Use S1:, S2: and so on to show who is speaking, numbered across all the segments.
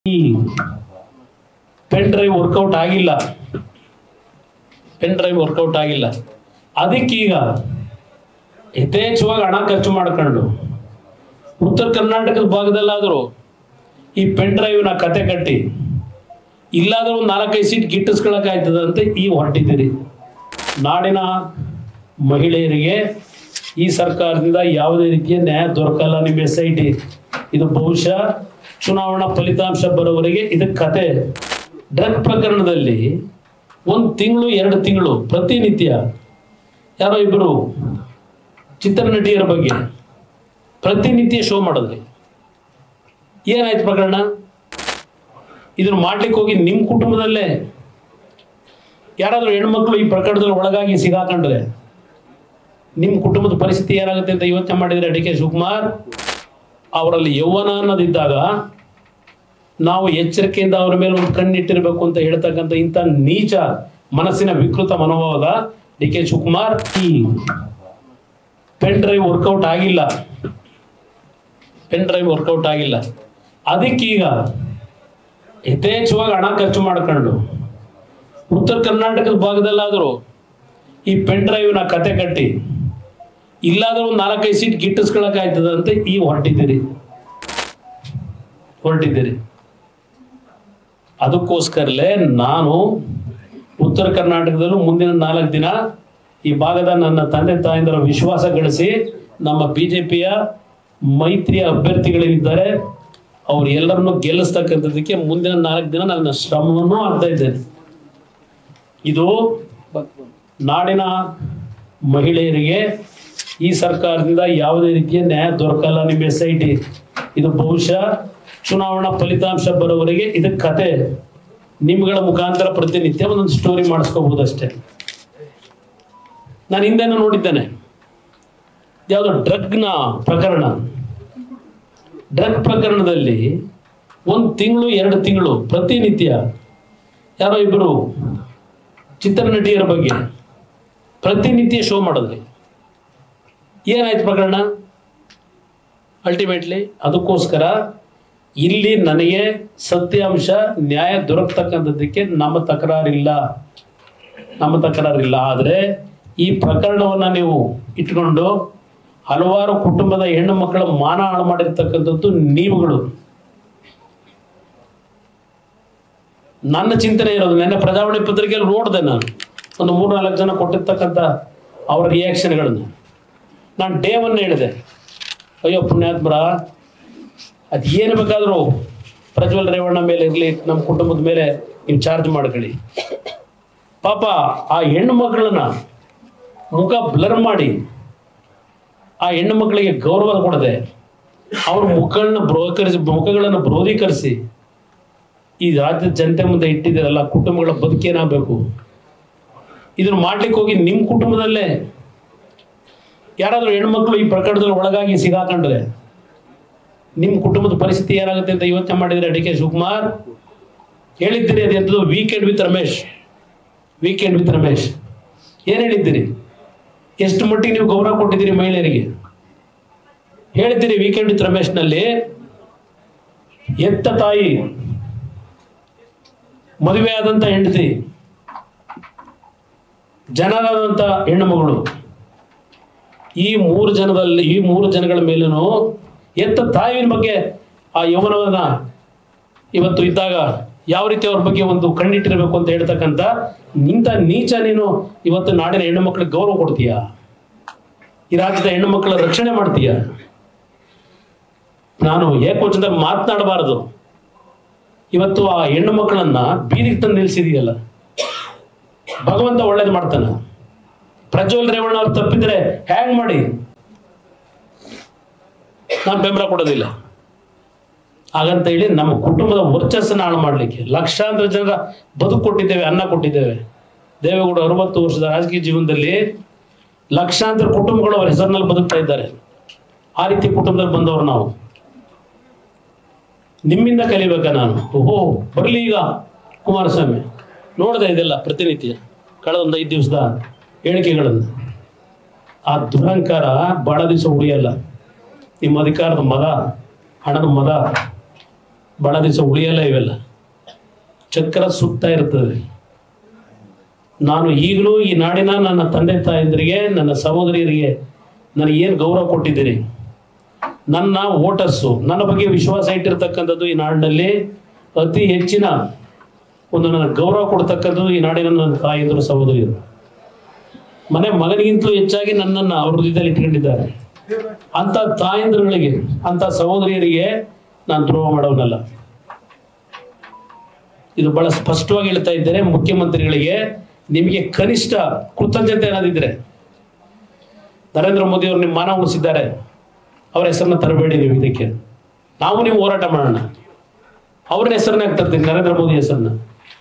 S1: ಈ pen drive work out ಆಗಿಲ್ಲ pen drive work out ಆಗಿಲ್ಲ ಅದಕ್ಕೀಗ ಯಥೇಚ್ಛವಾಗಿ ಹಣ ಖರ್ಚು ಮಾಡ್ಕೊಂಡು ಉತ್ತರ ಕರ್ನಾಟಕದ ಭಾಗದಲ್ಲಾದರೂ ಈ ಪೆನ್ ಡ್ರೈವ್ನ ಕತೆ ಕಟ್ಟಿ ಇಲ್ಲಾದರೂ ಒಂದು ನಾಲ್ಕೈದು ಸೀಟ್ ಗಿಟ್ಟಿಸ್ಕೊಳಕ್ಕಾಯ್ತದಂತೆ ಈ ಹೊರಟಿದ್ದೀರಿ ನಾಡಿನ ಮಹಿಳೆಯರಿಗೆ ಈ ಸರ್ಕಾರದಿಂದ ಯಾವುದೇ ರೀತಿಯ ನ್ಯಾಯ ದೊರಕಲ್ಲ ನಿಮ್ಮ ಎಸ್ ಐ ಟಿ ಇದು ಬಹುಶಃ ಚುನಾವಣಾ ಫಲಿತಾಂಶ ಬರೋವರೆಗೆ ಇದು ಕತೆ ಡ್ರಗ್ ಪ್ರಕರಣದಲ್ಲಿ ಒಂದು ತಿಂಗಳು ಎರಡು ತಿಂಗಳು ಪ್ರತಿನಿತ್ಯ ಯಾರೋ ಇಬ್ಬರು ಚಿತ್ರನಟಿಯರ ಬಗ್ಗೆ ಪ್ರತಿನಿತ್ಯ ಶೋ ಮಾಡಿದ್ರಿ ಏನಾಯ್ತು ಪ್ರಕರಣ ಇದನ್ನ ಮಾಡ್ಲಿಕ್ಕೆ ಹೋಗಿ ನಿಮ್ಮ ಕುಟುಂಬದಲ್ಲೇ ಯಾರಾದ್ರೂ ಹೆಣ್ಮಕ್ಳು ಈ ಪ್ರಕರಣದಲ್ಲಿ ಒಳಗಾಗಿ ಸಿಗಾಕೊಂಡ್ರೆ ನಿಮ್ಮ ಕುಟುಂಬದ ಪರಿಸ್ಥಿತಿ ಏನಾಗುತ್ತೆ ಅಂತ ಯೋಚನೆ ಮಾಡಿದ್ರೆ ಡಿ ಕೆ ಶಿವಕುಮಾರ್ ಅವರಲ್ಲಿ ಯೌವನ ಅನ್ನೋದಿದ್ದಾಗ ನಾವು ಎಚ್ಚರಿಕೆಯಿಂದ ಅವರ ಮೇಲೆ ಒಂದು ಕಣ್ಣಿಟ್ಟಿರಬೇಕು ಅಂತ ಹೇಳ್ತಕ್ಕಂಥ ಇಂಥ ನೀಚ ಮನಸ್ಸಿನ ವಿಕೃತ ಮನೋಭಾವದ ಡಿ ಕೆ ಶಿವಕುಮಾರ್ ಈ ಪೆನ್ ಡ್ರೈವ್ ವರ್ಕೌಟ್ ಆಗಿಲ್ಲ ಪೆನ್ ಡ್ರೈವ್ ವರ್ಕೌಟ್ ಆಗಿಲ್ಲ ಅದಕ್ಕೀಗ ಯಥೇಚ್ಛವಾಗಿ ಹಣ ಖರ್ಚು ಮಾಡ್ಕೊಂಡು ಉತ್ತರ ಕರ್ನಾಟಕದ ಭಾಗದಲ್ಲಾದರೂ ಈ ಪೆನ್ ಡ್ರೈವ್ನ ಕತೆ ಕಟ್ಟಿ ಇಲ್ಲಾದರೂ ಒಂದು ನಾಲ್ಕೈದು ಸೀಟ್ ಗಿಟ್ಟಿಸ್ಕೊಳಕ್ಕಾಯ್ತದಂತೆ ಈ ಹೊರಟಿದ್ದೀರಿ ಹೊರಟಿದ್ದೀರಿ ಅದಕ್ಕೋಸ್ಕರಲೇ ನಾನು ಉತ್ತರ ಕರ್ನಾಟಕದಲ್ಲೂ ಮುಂದಿನ ನಾಲ್ಕು ದಿನ ಈ ಭಾಗದ ನನ್ನ ತಂದೆ ತಾಯಂದರ ವಿಶ್ವಾಸ ಗಳಿಸಿ ನಮ್ಮ ಬಿ ಜೆ ಪಿಯ ಮೈತ್ರಿಯ ಅಭ್ಯರ್ಥಿಗಳೇನಿದ್ದಾರೆ ಅವ್ರು ಎಲ್ಲರನ್ನು ಗೆಲ್ಲಿಸ್ತಕ್ಕಂಥದ್ದಕ್ಕೆ ಮುಂದಿನ ನಾಲ್ಕು ದಿನ ನನ್ನ ಶ್ರಮವನ್ನು ಆಗ್ತಾ ಇದ್ದೇನೆ ಇದು ನಾಡಿನ ಮಹಿಳೆಯರಿಗೆ ಈ ಸರ್ಕಾರದಿಂದ ಯಾವುದೇ ರೀತಿಯ ನ್ಯಾಯ ದೊರಕಲ್ಲ ನಿಮ್ಮ ಎಸ್ ಐ ಟಿ ಇದು ಬಹುಶಃ ಚುನಾವಣಾ ಫಲಿತಾಂಶ ಬರೋವರೆಗೆ ಇದು ಕತೆ ನಿಮ್ಗಳ ಮುಖಾಂತರ ಪ್ರತಿನಿತ್ಯ ಒಂದೊಂದು ಸ್ಟೋರಿ ಮಾಡಿಸ್ಕೋಬಹುದು ಅಷ್ಟೇ ನಾನು ಹಿಂದೆನೂ ನೋಡಿದ್ದೇನೆ ಯಾವುದೋ ಡ್ರಗ್ನ ಪ್ರಕರಣ ಡ್ರಗ್ ಪ್ರಕರಣದಲ್ಲಿ ಒಂದು ತಿಂಗಳು ಎರಡು ತಿಂಗಳು ಪ್ರತಿನಿತ್ಯ ಯಾರೋ ಇಬ್ಬರು ಚಿತ್ರನಟಿಯರ ಬಗ್ಗೆ ಪ್ರತಿನಿತ್ಯ ಶೋ ಮಾಡಿದ್ರಿ ಏನಾಯ್ತು ಪ್ರಕರಣ ಅಲ್ಟಿಮೇಟ್ಲಿ ಅದಕ್ಕೋಸ್ಕರ ಇಲ್ಲಿ ನನಗೆ ಸತ್ಯಾಂಶ ನ್ಯಾಯ ದೊರಕತಕ್ಕಂಥದ್ದಕ್ಕೆ ನಮ್ಮ ತಕರಾರಿಲ್ಲ ನಮ್ಮ ತಕರಾರಿಲ್ಲ ಆದರೆ ಈ ಪ್ರಕರಣವನ್ನು ನೀವು ಇಟ್ಕೊಂಡು ಹಲವಾರು ಕುಟುಂಬದ ಹೆಣ್ಣು ಮಕ್ಕಳ ಮಾನ ಹಾಳು ಮಾಡಿರ್ತಕ್ಕಂಥದ್ದು ನೀವುಗಳು ನನ್ನ ಚಿಂತನೆ ಇರೋದು ನೆನ್ನೆ ಪ್ರಜಾವಾಣಿ ಪತ್ರಿಕೆಯಲ್ಲಿ ನೋಡಿದೆ ನಾನು ಒಂದು ಮೂರು ನಾಲ್ಕು ಜನ ಕೊಟ್ಟಿರ್ತಕ್ಕಂಥ ಅವರ ರಿಯಾಕ್ಷನ್ಗಳನ್ನು ನಾನು ಡೇ ಒನ್ ಹೇಳಿದೆ ಅಯ್ಯೋ ಪುಣ್ಯಾತ್ಮರ ಅದು ಏನು ಬೇಕಾದರೂ ಪ್ರಜ್ವಲ್ ರೇವಣ್ಣ ಮೇಲೆ ಇರಲಿ ನಮ್ಮ ಕುಟುಂಬದ ಮೇಲೆ ನೀವು ಚಾರ್ಜ್ ಮಾಡ್ಕೊಳ್ಳಿ ಪಾಪ ಆ ಹೆಣ್ಣು ಮಕ್ಕಳನ್ನ ಮುಖ ಬ್ಲರ್ ಮಾಡಿ ಆ ಹೆಣ್ಣು ಮಕ್ಕಳಿಗೆ ಗೌರವ ಕೊಡದೆ ಅವ್ರ ಮುಖಗಳನ್ನ ಬ್ರೋಕರಿಸಿ ಮುಖಗಳನ್ನು ಬ್ರೋಧೀಕರಿಸಿ ಈ ರಾಜ್ಯದ ಜನತೆ ಮುಂದೆ ಇಟ್ಟಿದ್ದೀರಲ್ಲ ಕುಟುಂಬಗಳ ಬದುಕೇನಾಗಬೇಕು ಇದನ್ನ ಮಾಡ್ಲಿಕ್ಕೆ ಹೋಗಿ ನಿಮ್ಮ ಕುಟುಂಬದಲ್ಲೇ ಯಾರಾದ್ರೂ ಹೆಣ್ಮಕ್ಳು ಈ ಪ್ರಕರಣದಲ್ಲಿ ಒಳಗಾಗಿ ಸಿಗಾಕೊಂಡ್ರೆ ನಿಮ್ಮ ಕುಟುಂಬದ ಪರಿಸ್ಥಿತಿ ಏನಾಗುತ್ತೆ ಅಂತ ಯೋಚನೆ ಮಾಡಿದ್ರೆ ಡಿ ಕೆ ಶಿವಕುಮಾರ್ ಹೇಳಿದ್ದೀರಿ ಅದೆಂಥದ್ದು weekend with Ramesh weekend with Ramesh ಏನು ಹೇಳಿದ್ದೀರಿ ಎಷ್ಟು ಮಟ್ಟಿಗೆ ನೀವು ಗೌರವ ಕೊಟ್ಟಿದ್ದೀರಿ ಮಹಿಳೆಯರಿಗೆ ಹೇಳಿದ್ದೀರಿ ವೀಕೆಂಡ್ ವಿತ್ ರಮೇಶ್ನಲ್ಲಿ ಎತ್ತ ತಾಯಿ ಮದುವೆ ಆದಂತ ಹೆಂಡತಿ ಜನರಾದಂಥ ಹೆಣ್ಣು ಮಗಳು ಈ ಮೂರು ಜನದಲ್ಲಿ ಈ ಮೂರು ಜನಗಳ ಮೇಲೂ ಎತ್ತ ತಾಯಿನ ಬಗ್ಗೆ ಆ ಯೌವನವನ್ನ ಇವತ್ತು ಇದ್ದಾಗ ಯಾವ ರೀತಿ ಅವ್ರ ಬಗ್ಗೆ ಒಂದು ಕಣ್ಣಿಟ್ಟಿರಬೇಕು ಅಂತ ಹೇಳ್ತಕ್ಕಂಥ ನಿಂತ ನೀಚ ನೀನು ಇವತ್ತು ನಾಡಿನ ಹೆಣ್ಣು ಮಕ್ಕಳಿಗೆ ಗೌರವ ಕೊಡ್ತೀಯ ಈ ರಾಜ್ಯದ ಹೆಣ್ಣು ಮಕ್ಕಳ ರಕ್ಷಣೆ ಮಾಡ್ತೀಯ ನಾನು ಏಕವಚನದ ಮಾತನಾಡಬಾರದು ಇವತ್ತು ಆ ಹೆಣ್ಣು ಮಕ್ಕಳನ್ನ ಬೀದಿಗೆ ತಂದು ನಿಲ್ಸಿದೆಯಲ್ಲ ಭಗವಂತ ಒಳ್ಳೇದು ಮಾಡ್ತಾನ ಪ್ರಜ್ವಲ್ ರೇವಣ್ಣ ಅವ್ರು ತಪ್ಪಿದ್ರೆ ಹ್ಯಾಂಗ್ ಮಾಡಿ ನಾನು ಬೆಂಬಲ ಕೊಡೋದಿಲ್ಲ ಹಾಗಂತ ಹೇಳಿ ನಮ್ಮ ಕುಟುಂಬದ ವರ್ಚಸ್ಸನ್ನ ಹಾಳು ಮಾಡಲಿಕ್ಕೆ ಲಕ್ಷಾಂತರ ಜನರ ಬದುಕು ಕೊಟ್ಟಿದ್ದೇವೆ ಅನ್ನ ಕೊಟ್ಟಿದ್ದೇವೆ ದೇವೇಗೌಡ ಅರವತ್ತು ವರ್ಷದ ರಾಜಕೀಯ ಜೀವನದಲ್ಲಿ ಲಕ್ಷಾಂತರ ಕುಟುಂಬಗಳು ಅವರ ಹೆಸರಿನಲ್ಲಿ ಬದುಕ್ತಾ ಇದ್ದಾರೆ ಆ ರೀತಿ ಕುಟುಂಬದಲ್ಲಿ ಬಂದವರು ನಾವು ನಿಮ್ಮಿಂದ ಕಲಿಬೇಕಾ ನಾನು ಓಹೋ ಬರಲಿ ಈಗ ಕುಮಾರಸ್ವಾಮಿ ನೋಡಿದೆ ಇದೆಲ್ಲ ಪ್ರತಿನಿತ್ಯ ಕಳೆದ ಒಂದು ಐದು ದಿವಸದ ಹೇಳಿಕೆಗಳನ್ನು ಆ ದುರಹಂಕಾರ ಬಹಳ ದಿವಸ ಉಳಿಯಲ್ಲ ನಿಮ್ಮ ಅಧಿಕಾರದ ಮದ ಹಣದ ಮದ ಬಹಳ ದಿವಸ ಉಳಿಯಲ್ಲ ಇವೆಲ್ಲ ಚಕ್ರ ಸುತ್ತಾ ಇರ್ತದೆ ನಾನು ಈಗಲೂ ಈ ನಾಡಿನ ನನ್ನ ತಂದೆ ತಾಯಂದಿರಿಗೆ ನನ್ನ ಸಹೋದರಿಯರಿಗೆ ನನಗೆ ಏನು ಗೌರವ ಕೊಟ್ಟಿದ್ದೀರಿ ನನ್ನ ವೋಟರ್ಸು ನನ್ನ ಬಗ್ಗೆ ವಿಶ್ವಾಸ ಇಟ್ಟಿರ್ತಕ್ಕಂಥದ್ದು ಈ ನಾಡಿನಲ್ಲಿ ಅತಿ ಹೆಚ್ಚಿನ ಒಂದು ನನ್ನ ಗೌರವ ಕೊಡ್ತಕ್ಕಂಥದ್ದು ಈ ನಾಡಿನ ನನ್ನ ತಾಯಂದಿರು ಸಹೋದರಿಯರು ಮನೆ ಮಗನಿಗಿಂತಲೂ ಹೆಚ್ಚಾಗಿ ನನ್ನನ್ನು ಅವ್ರ ಹೃದಯದಲ್ಲಿ ಇಟ್ಕೊಂಡಿದ್ದಾರೆ ಅಂತ ತಾಯಂದಿರುಗಳಿಗೆ ಅಂತ ಸಹೋದರಿಯರಿಗೆ ನಾನು ದ್ರೋಹ ಮಾಡೋನಲ್ಲ ಇದು ಬಹಳ ಸ್ಪಷ್ಟವಾಗಿ ಹೇಳ್ತಾ ಇದ್ದೇನೆ ಮುಖ್ಯಮಂತ್ರಿಗಳಿಗೆ ನಿಮಗೆ ಕನಿಷ್ಠ ಕೃತಜ್ಞತೆ ಅನ್ನೋದಿದ್ರೆ ನರೇಂದ್ರ ಮೋದಿ ಅವರು ನಿಮ್ಮ ಮಾನ ಉಳಿಸಿದ್ದಾರೆ ಅವರ ಹೆಸರನ್ನ ತರಬೇಡಿ ನೀವು ಇದಕ್ಕೆ ನಾವು ನೀವು ಹೋರಾಟ ಮಾಡೋಣ ಅವ್ರ ಹೆಸರನ್ನ ತರ್ತೀನಿ ನರೇಂದ್ರ ಮೋದಿ ಹೆಸರನ್ನ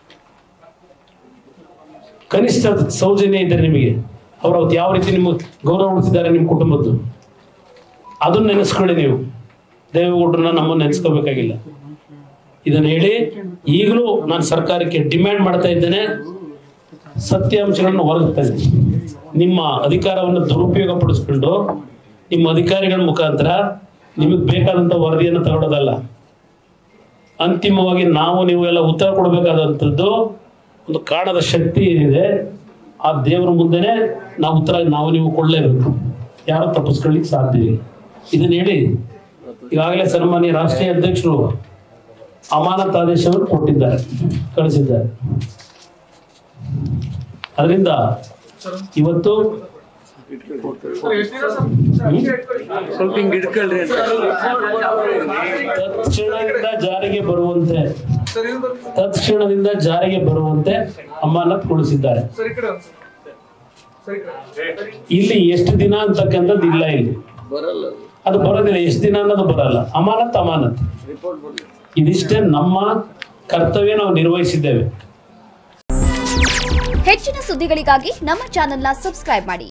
S1: ಕನಿಷ್ಠ ಸೌಜನ್ಯ ಇದ್ದಾರೆ ನಿಮಗೆ ಅವ್ರು ಅವತ್ತು ಯಾವ ರೀತಿ ನಿಮ್ಮ ಗೌರವ ಉಳಿಸಿದ್ದಾರೆ ನಿಮ್ಮ ಕುಟುಂಬದ್ದು ಅದನ್ನ ನೆನೆಸ್ಕೊಳ್ಳಿ ನೀವು ದೇವೇಗೌಡರನ್ನ ನಮ್ಮನ್ನು ನೆನೆಸ್ಕೋಬೇಕಾಗಿಲ್ಲ ಇದನ್ನ ಹೇಳಿ ಈಗಲೂ ನಾನು ಸರ್ಕಾರಕ್ಕೆ ಡಿಮ್ಯಾಂಡ್ ಮಾಡ್ತಾ ಇದ್ದೇನೆ ಸತ್ಯಾಂಶಗಳನ್ನು ಹೊರಗುತ್ತಾರೆ ನಿಮ್ಮ ಅಧಿಕಾರವನ್ನು ದುರುಪಯೋಗ ಪಡಿಸ್ಕೊಂಡು ನಿಮ್ಮ ಅಧಿಕಾರಿಗಳ ಮುಖಾಂತರ ನಿಮಗೆ ಬೇಕಾದಂಥ ವರದಿಯನ್ನು ತಗೊಳ್ಳೋದಲ್ಲ ಅಂತಿಮವಾಗಿ ನಾವು ನೀವು ಎಲ್ಲ ಉತ್ತರ ಕೊಡಬೇಕಾದಂಥದ್ದು ಒಂದು ಕಾಣದ ಶಕ್ತಿ ಏನಿದೆ ಆ ದೇವರ ಮುಂದೆನೆ ನಾವು ಉತ್ತರ ನಾವು ನೀವು ಕೊಡಲೇಬೇಕು ಯಾರು ತಪ್ಪಿಸ್ಕೊಳ್ಳಿಕ್ಕೆ ಸಾಧ್ಯ ಇಲ್ಲ ಇದನ್ನ ಹೇಳಿ ಈಗಾಗಲೇ ಸನ್ಮಾನ್ಯ ರಾಷ್ಟ್ರೀಯ ಅಧ್ಯಕ್ಷರು ಅಮಾನತ್ ಆದೇಶವನ್ನು ಕೊಟ್ಟಿದ್ದಾರೆ ಕಳಿಸಿದ್ದಾರೆ ಅದರಿಂದ ಇವತ್ತು
S2: ಸ್ವಲ್ಪ ಹಿಂಗ್ ಇಟ್ಕೊಳ್ರಿ ಅಂತ
S1: ತತ್ಕ್ಷಣದಿಂದ ಜಾರಿಗೆ ಬರುವಂತೆ ತತ್ಕ್ಷಣದಿಂದ ಜಾರಿಗೆ ಬರುವಂತೆ ಅಮಾನತ್ಗೊಳಿಸಿದ್ದಾರೆ ಇಲ್ಲಿ ಎಷ್ಟು ದಿನ ಅಂತಕ್ಕಂಥದ್ದು ಇಲ್ಲ ಇಲ್ಲಿ
S2: ಬರಲ್ಲ
S1: ಅದು ಬರೋದಿಲ್ಲ ಎಷ್ಟು ದಿನ ಅನ್ನೋದು ಬರಲ್ಲ ಅಮಾನತ್ ಅಮಾನತ್
S2: ರಿಪೋರ್ಟ್ ಬರ್ಲಿ
S1: ಇದಿಷ್ಟೇ ನಮ್ಮ ಕರ್ತವ್ಯ ನಾವು ನಿರ್ವಹಿಸಿದ್ದೇವೆ
S3: ಹೆಚ್ಚಿನ ಸುದ್ದಿಗಳಿಗಾಗಿ ನಮ್ಮ ಚಾನೆಲ್ನ ಸಬ್ಸ್ಕ್ರೈಬ್ ಮಾಡಿ